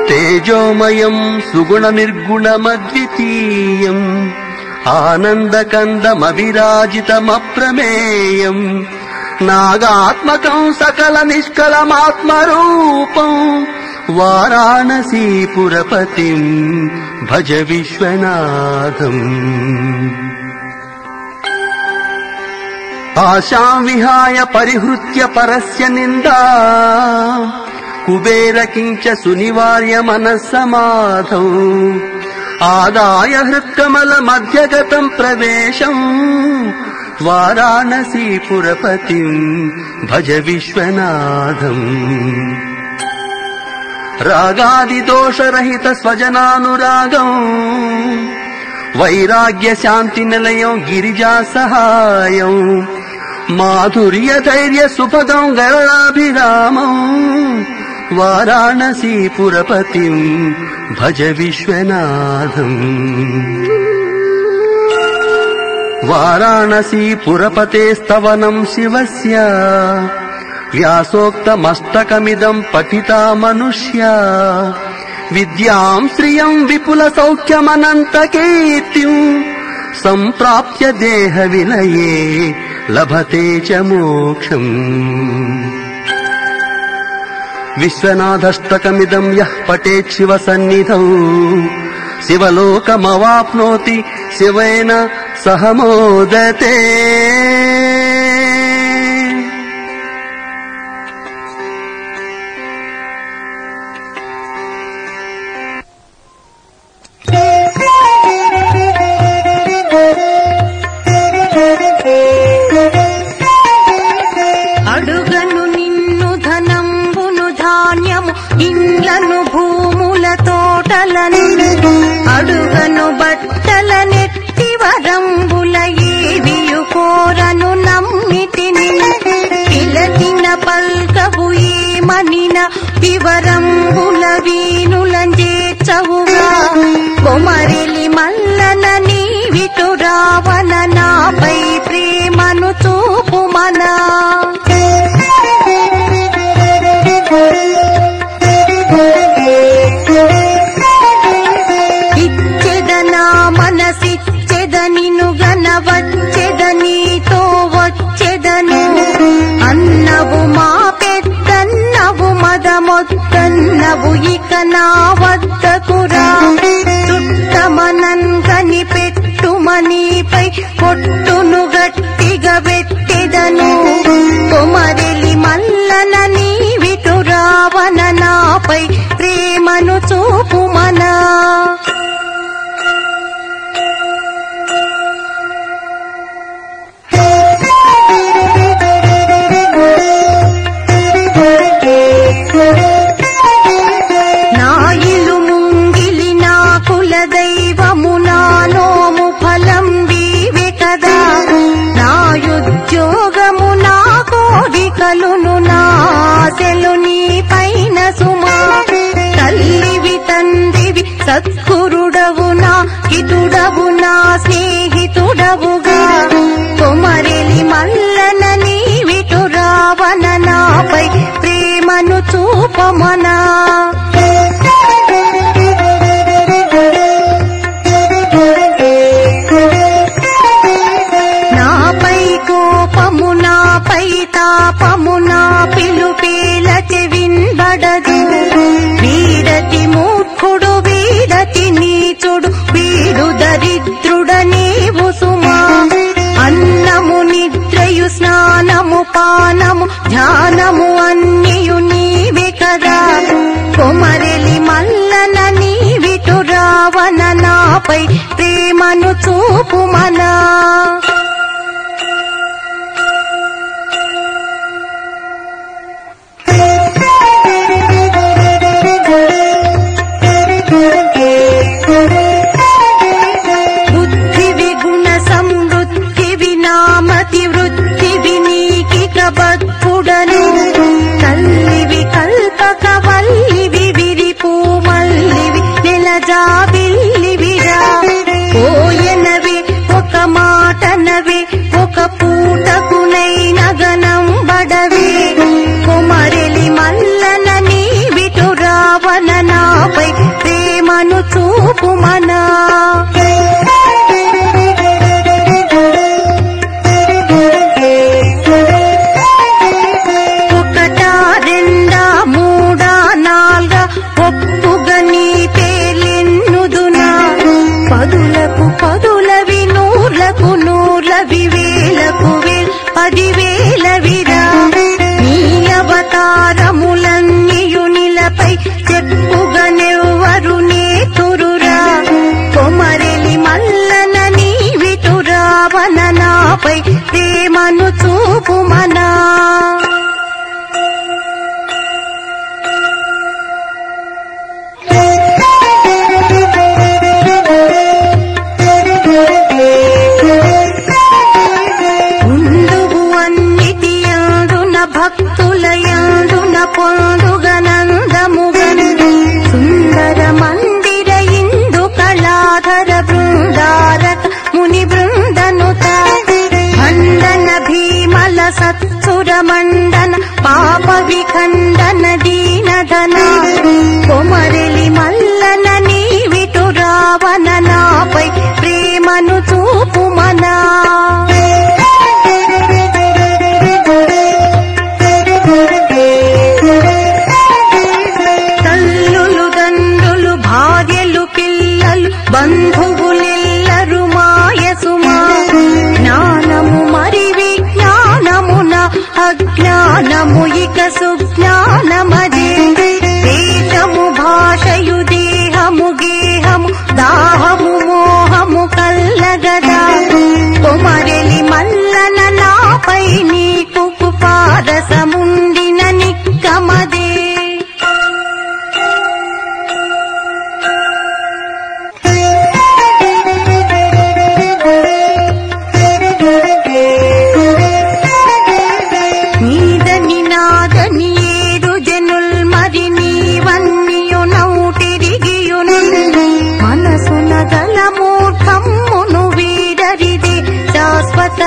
తేజోమయం సుగుణ నిర్గుణమద్వితీయం ఆనందకందమవిరాజితమప్రమేయం నాగాత్మకం సకల నిష్కలమాత్మరూపం వారాణసీపురపతిం భజ విశ్వనాథం ఆశాం విహాయ పరిహృత్య పరస్య నిందా కుబేర కించ సునివార్య మనస్సమాధౌ ఆదాయ హృత్కమల మధ్యగతం ప్రవేశం వారాణసీపురపతిం భజ విశ్వనాథం రాగాదిదోషరహిత స్వజనానురాగం వైరాగ్య శాంతి నిలయం గిరిజా సహాయం మాధుర్య ధైర్య సుపదం గరళాభిరామం వారాణసీపురపతిం భజ విశ్వనాథం వారాణసీపురపతేస్తవనం శివస్య వ్యాసోక్తమస్తకమిదం పఠితా మనుష్య విద్యాం శ్రియం విపుల సౌఖ్యమనంత కీర్తిం సంప్రాప్య దేహ విలయే లభతే చ మోక్షం విశ్వనాథష్టకమిదం యః పఠేత్ శివ సన్నిధౌ శివలోకమవాప్నోతి శివేన సహ మోదతే అడుగను నిన్ను ధనంబును ధాన్యము ఇండ్లను భూముల తోటలను అడుగను బట్టల నెట్టి వరంబుల ఏవియు కోరను నమ్మితిని పిలకిన పల్కబు ఏమనిన వివరంబుల వీనులంజేచవుగా కొమరిలి మల్లన నీవిటు రావణ నాపై ప్రేమను చూపుమనా ఇచ్చెదనా మనసిచ్చెదనిను గన వచ్చెదనీతో వచ్చెదను అన్నవు మా పెద్దన్నవు మదమొద్దన్నవు ఇక నా వద్దకురా చుట్టమనన్ కని పెట్టుమనీపై పొట్టును గట్టిగా పెట్టెదను కొమరెలి మల్లన నీవిటు రావణ నాపై ప్రేమను చూపుమనా నా ఇల్లు ముంగిలి నా కుల దైవము నా నోము ఫలం వీవే కదా నా ఉద్యోగము నా కోరికలును నా ఆశలు నీ పైన సుమా తల్లివి తండ్రివి సత్కురుడవు నా హితుడవు నా స్నేహితుడవుగా కొమరెలి మల్లన నీవిటు రావణ నాపై ప్రేమను చూపమనా నాపై కోపము నాపై తాపము నా పిలుపేల చెవింబడదు వీడతి మూర్ఖుడు వీడతి నీచుడు వీడు దరిద్రుడ నీవు సుమా అన్నము నిద్రయు స్నానము పానము ధ్యానము అన్నియు నీవే కదా కొమరెలి మల్లన నీవిటు రావణ నాపై ప్రేమను చూపుమనా బుద్ధి విగుణ సమృద్ధి వినామతి వృద్ధి వినీకిక బద్ధుడను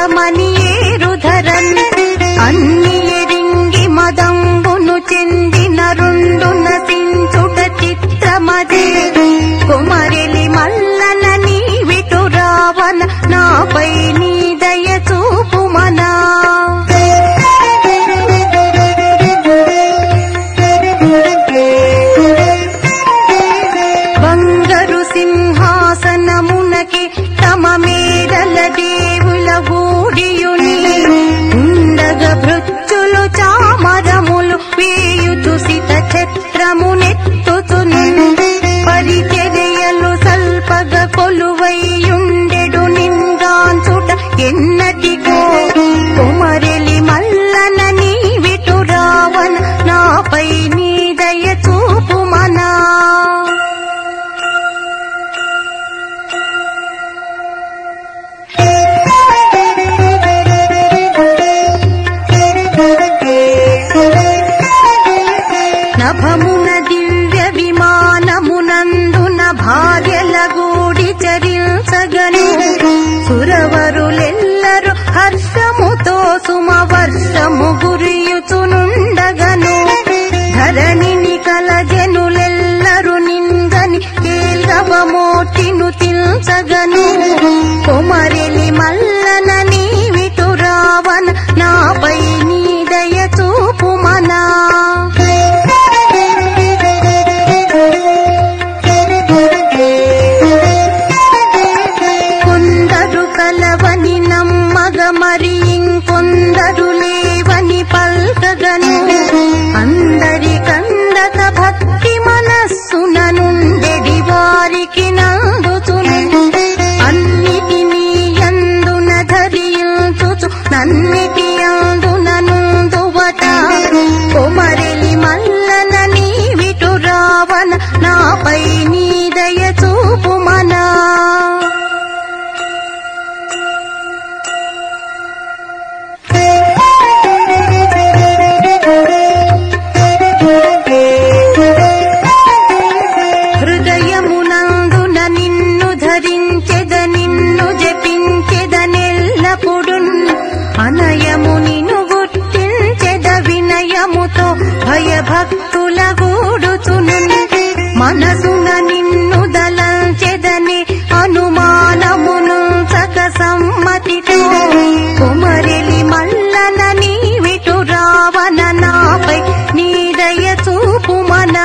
చిత్రమని ఏరుధరన్ అన్ని ఎరింగి మదంబును చెందిన రెండు నసించుట చిత్రమదే కుమరిలి మల్లన నీ విటు రావన నాపై నీ దయ చూపుమనా బంగరు సింహాసనమునకి తమ మేడల దేవుల గూడియుని ఉండగ భృత్యులు చామరములు వేయుచు సిత ఛత్రమునెత్తుచును పరిచర్యలు సల్పగ కొలువైయుండెడు నింగాంచుట ఎన్నటికో కుమరెలి మల్లన నీ విటు రావన నాపై నీ దయ చూపుమనా నభమున దివ్య విమానమునందున భార్యల గూడి చరించగను సురవరులెల్లరు హర్షముతో సుమవర్షము గురియుచునుండగను ధరణిని కలజనులెల్లరు నిందని కేల్గవమోటిను తిల్చగను కుమరిలి మల్లన నీ విటు రావన నాపై నీ దయ చూపుమనా కొందరు కలవని నమ్మగ మరి ఇంకొందరు లేవని పల్కగను అందరి కందక భక్తి మనస్సున నుండెడి వారికి నందుచును అన్నిటినీ అందున ధరించుచు నన్నిటి అందున నుందువట కొమరిలి మల్లన నీ విటు రావన నాపై నీ దయ చూపుమనా హృదయమునందున నిన్ను ధరించెద నిన్ను జపించెద నెల్లప్పుడు అనయము నిన్ను గుర్తించెద వినయముతో భయభక్తుల గూడుచును మనసున నిన్ను దలంచెదని అనుమానమును సక సమ్మతితో కుమరిలి మల్లన నీ విటు రావన నాపై నీ దయ చూపుమనా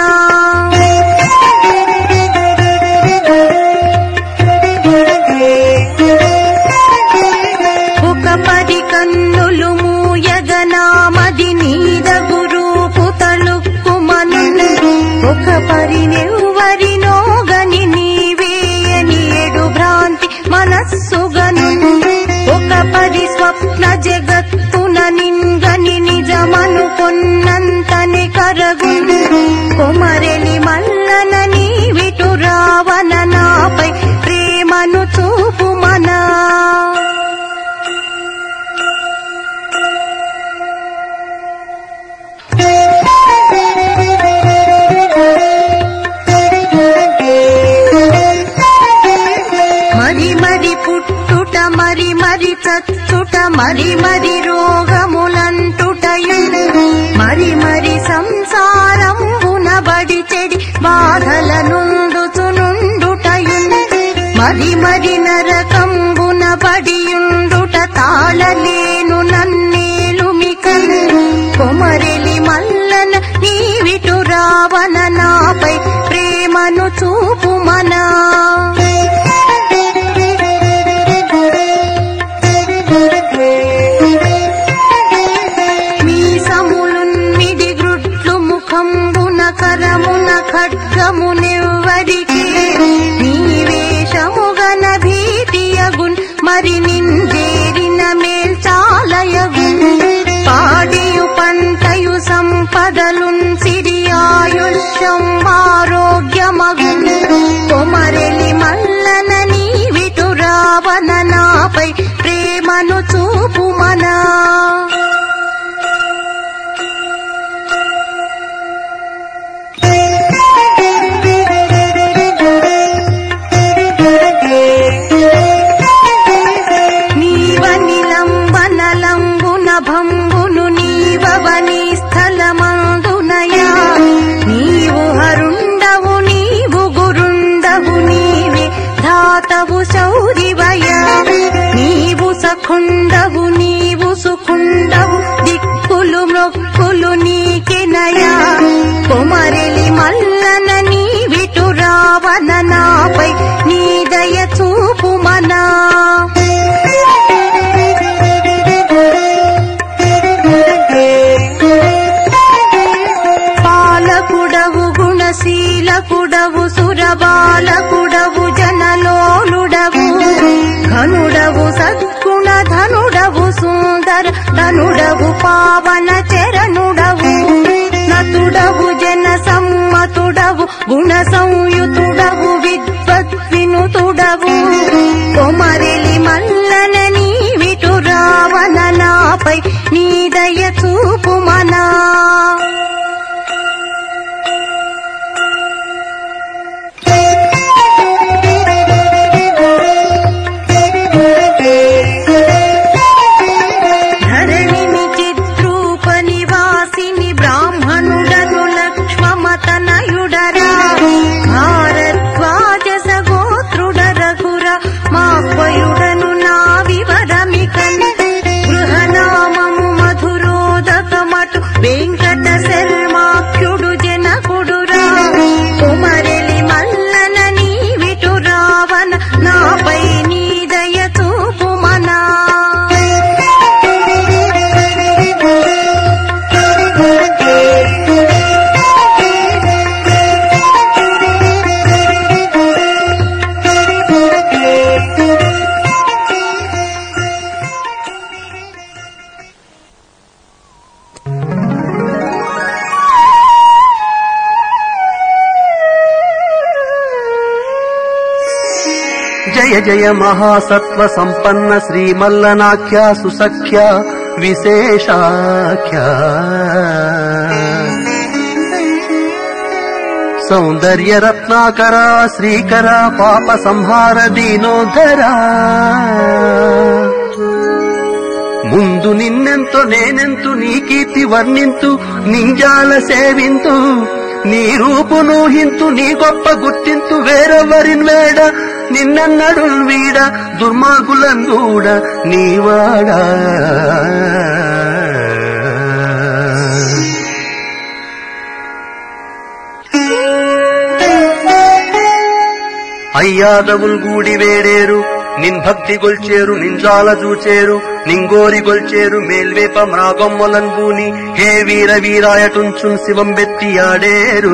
ఒక పది కన్నులు మూయగనామది నీద గురూపు తలుక్కుమను ఒక పరినెవ్వరినో గని నీవేయని ఎడు భ్రాంతి మనస్సుగను ఒక పరి స్వప్న జగత్తున నింగని నిజమను కొన్నంతని కరగును కొమరెలి మల్లన నీ విటు రావన నాపై ప్రేమను చూపుమనా మరి మరి పుట్టుట మరి మరి చచ్చుట మరి మరి రోగములంటుటయు మరి మరి సంసారం బడి చెడి బాధల నుండుచునుండుటయు మరి మరి నరకంబున బడియుండుట తాళలేను నన్నేలు మికలు కొమరెలి మల్లన నీవిటు రావన నాపై ప్రేమను చూపుమనా మీసములున్మిడి గ్రుడ్లు ముఖంబున కరమున ఖడ్గమునెవ్వరికి నీ వేషముగన భీతియగున్ మరి నింజేరిన మేల్చాలయగున్ పాడియు పంటయు సంపదలున్ సిరి ఆయుష్యం ఆరోగ్యమగున్ కొమరెలి మల్లన నీవిటు రావన నాపై ప్రేమను చూపుమనా నీవనిలం సుగుణశీలకుడవు సురబాలకుడవు జనలోలుడవు ఘనుడవు సద్గుణ ధనుడవు సుందర ధనుడవు పావన చరణుడవు నతుడవు జన సమ్మతుడవు గుణ సంయుతుడవు విద్వత్ వినుతుడవు కొమరిలి మల్లన నీ విటు రావణ నాపై నీ దయ చూపుమనా ధరణిని చిద్రూప నివాసిని బ్రాహ్మణుడను లక్ష్మమతనయుడరా భారద్వాజ గోత్రుడ రఘుర మాపయుడను నా వివరమికన్ గృహనామము మధురోదకమటు వెంకట శర్మాఖ్యుడు జనకుడురా కుమరెలి మల్లన నీ విటు రావణ నాపై నీ దయ చూపుమనా జయ జయ మహాసత్వ సంపన్న శ్రీమల్లనాఖ్య సుసఖ్య విశేషాఖ్య సౌందర్య రత్నాకర శ్రీకర పాప సంహార దీనోధర ముందు నిన్నెంతో నేనెంతు నీ కీర్తి వర్ణింతు నింజాల సేవింతు నీ రూపును హింతు నీ గొప్ప గుర్తింతు వేరెవరిన్ వేడ నిన్నన్నడు వీడ దుర్మార్గులం కూడా నీవాడా అయ్యాదవుల్ గూడి వేడేరు నిన్ భక్తి గొల్చేరు నింజాల జూచేరు నింగోరి గొల్చేరు మేల్వేప మ్రాగొమ్మలన్ బూని హే వీర వీరాయటుంచున్ శివం బెత్తి ఆడేరు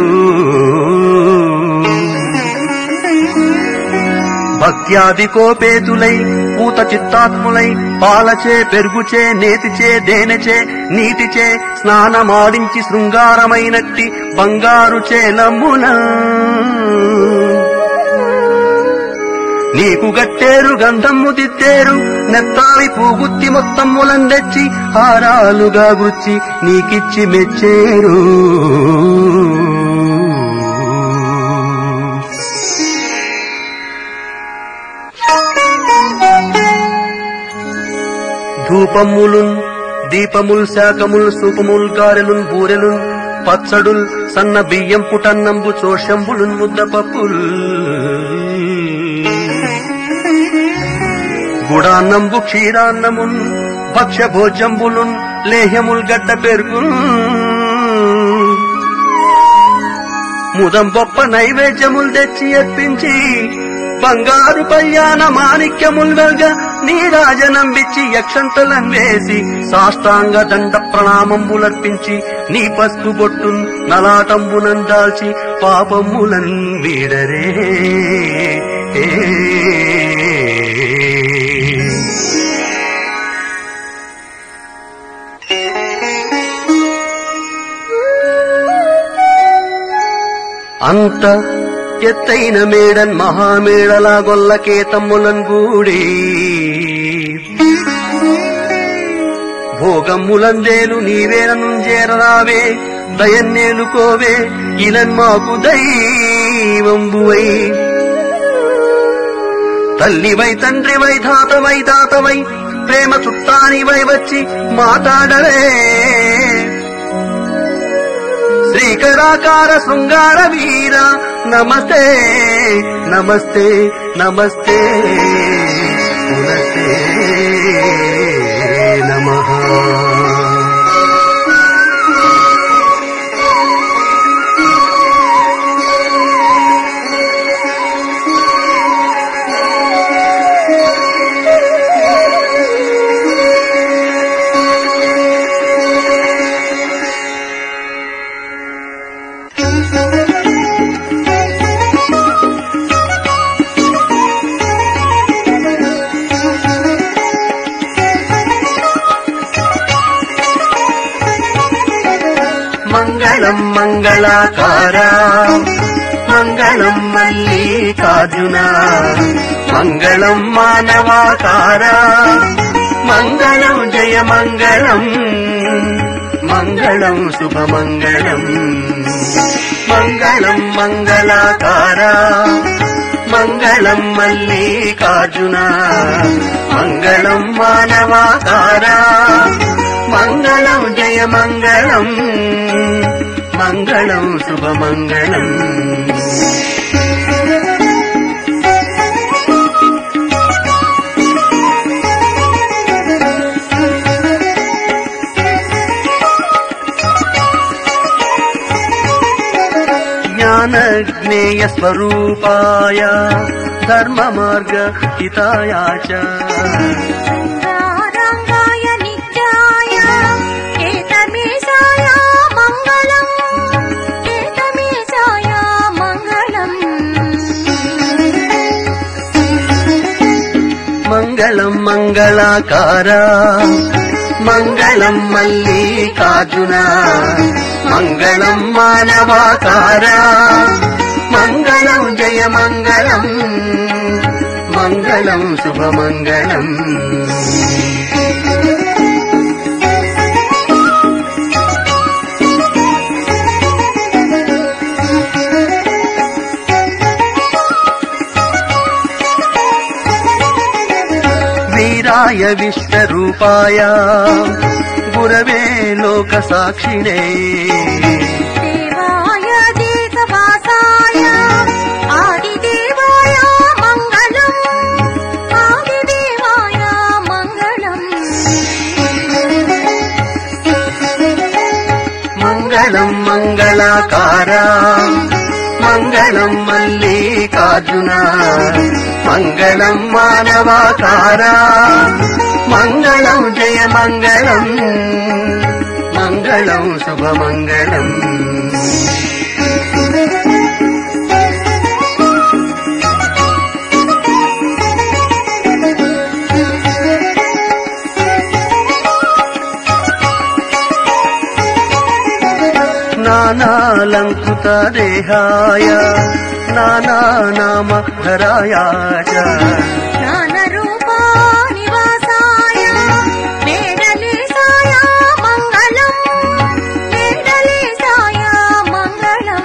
భక్త్యాది కోపేతులై పూత చిత్తాత్ములై పాలచే పెరుగుచే నేతిచే దేనచే నీటిచే స్నానమాడించి శృంగారమైనట్టి బంగారు చేలమ్ముల నీకు గట్టేరు గంధమ్ము దిద్దేరు నెత్తావి పూగుత్తి మొత్తమ్ములం తెచ్చి హారాలుగా గుచ్చి నీకిచ్చి మెచ్చేరు ధూపములున్ దీపముల్ శాకముల్ సూపముల్ గారెలున్ బూరెలున్ పచ్చడుల్ సన్న బియ్యం పుటన్నంబు చోషంబులున్ ముద్దపప్పుల్ గుడాన్నంబు క్షీరాన్నమున్ భక్ష్య భోజంబులున్ లేహ్యముల్ గడ్డ పెరుగున్ ముదం గొప్ప నైవేద్యములు తెచ్చి ఎప్పించి బంగారు పయ్యాన మాణిక్యముల్ వెల్గ నీ రాజనంబిచ్చి యక్షంతలం వేసి సాష్టాంగ దండ ప్రణామంబులర్పించి నీ పసుపు బొట్టున్ నలాటంబునం దాల్చి పాపములన్ వీడరే ఏ. అంత ఎత్తైన మేడన్ మహామేడలా గొల్లకేతమ్ములన్ గూడి భోగమ్ములందేలు నీవేననుంజేరరావే దయన్నేలుకోవే ఇలన్ మాకు దైవంబువై తల్లివై తండ్రివై ధాతవై దాతవై ప్రేమ చుట్టానివై వచ్చి మాట్లాడవే శ్రీకరాకార శృంగార వీర నమస్తే నమస్తే నమస్తే పునస్తే నమః మంగళాకార మంగళం మల్లికార్జున మంగళం మానవాకార మంగళం జయ మంగళం మంగళం శుభమంగళం మంగళం మంగళాకార మంగళం మల్లికార్జున మంగళం మానవాకార మంగళం జయ మంగళం మంగళం శుభమంగళం జ్ఞానజ్ఞేయ స్వరూపాయ ధర్మ మార్గ హితాయ చ రంగాయ నిత్యాయ కేతమేశాయ మంగళం కేతమేశాయ మంగళం మంగళం మంగళాకార మంగళం మల్లికార్జున మంగళం మానవాకార మంగళం జయ మంగళం మంగళం శుభమంగళం వీరాయ విశ్వరూపాయ గురవే లోక సాక్షిణే దేవాయ దేశవాసాయ ఆదిదేవాయ మంగళం ఆదిదేవాయ మంగళం మంగళం మంగళాకార మంగళం మల్లికార్జున మంగళం మానవాకార మంగళం జయ మంగళం మంగళం శుభమంగళం నానాలంకృత దేహాయ నానా నామ ధరాయ చ. జ్ఞానరూపా నివాసాయ వేదలేశాయ మంగళం వేదలేశాయ మంగళం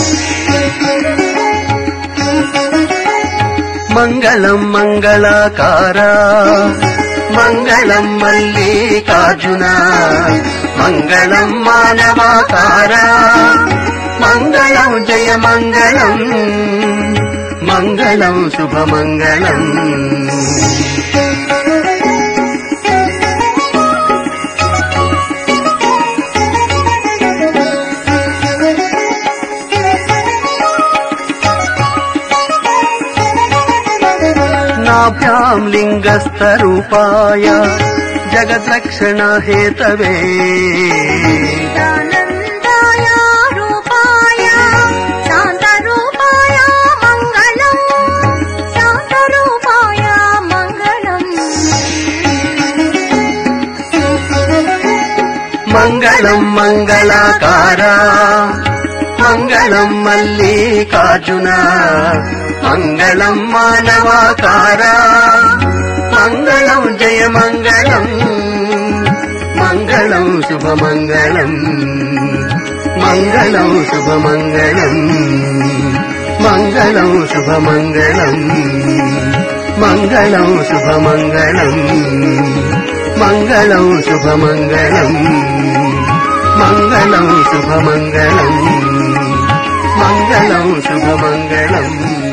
మంగళం మంగళాకార మంగళం మల్లికార్జున మంగళం మానవాకార మంగళం జయ మంగళం మంగళం శుభమంగళం నాభ్యాం లింగస్థరూపాయ జగద్రక్షణ హేతవే దానందాయ రూపాయ శాంతరూపాయ మంగళం శాంతరూపాయ మంగళం మంగళం మంగళాకార మంగళం మల్లికార్జున మంగళం మానవాకార మంగళం జయ మంగళం మంగళం శుభమంగళం మంగళం శుభమంగళం మంగళం శుభమంగళం మంగళం శుభమంగళం మంగళం శుభమంగళం మంగళం శుభమంగళం మంగళం శుభమంగళం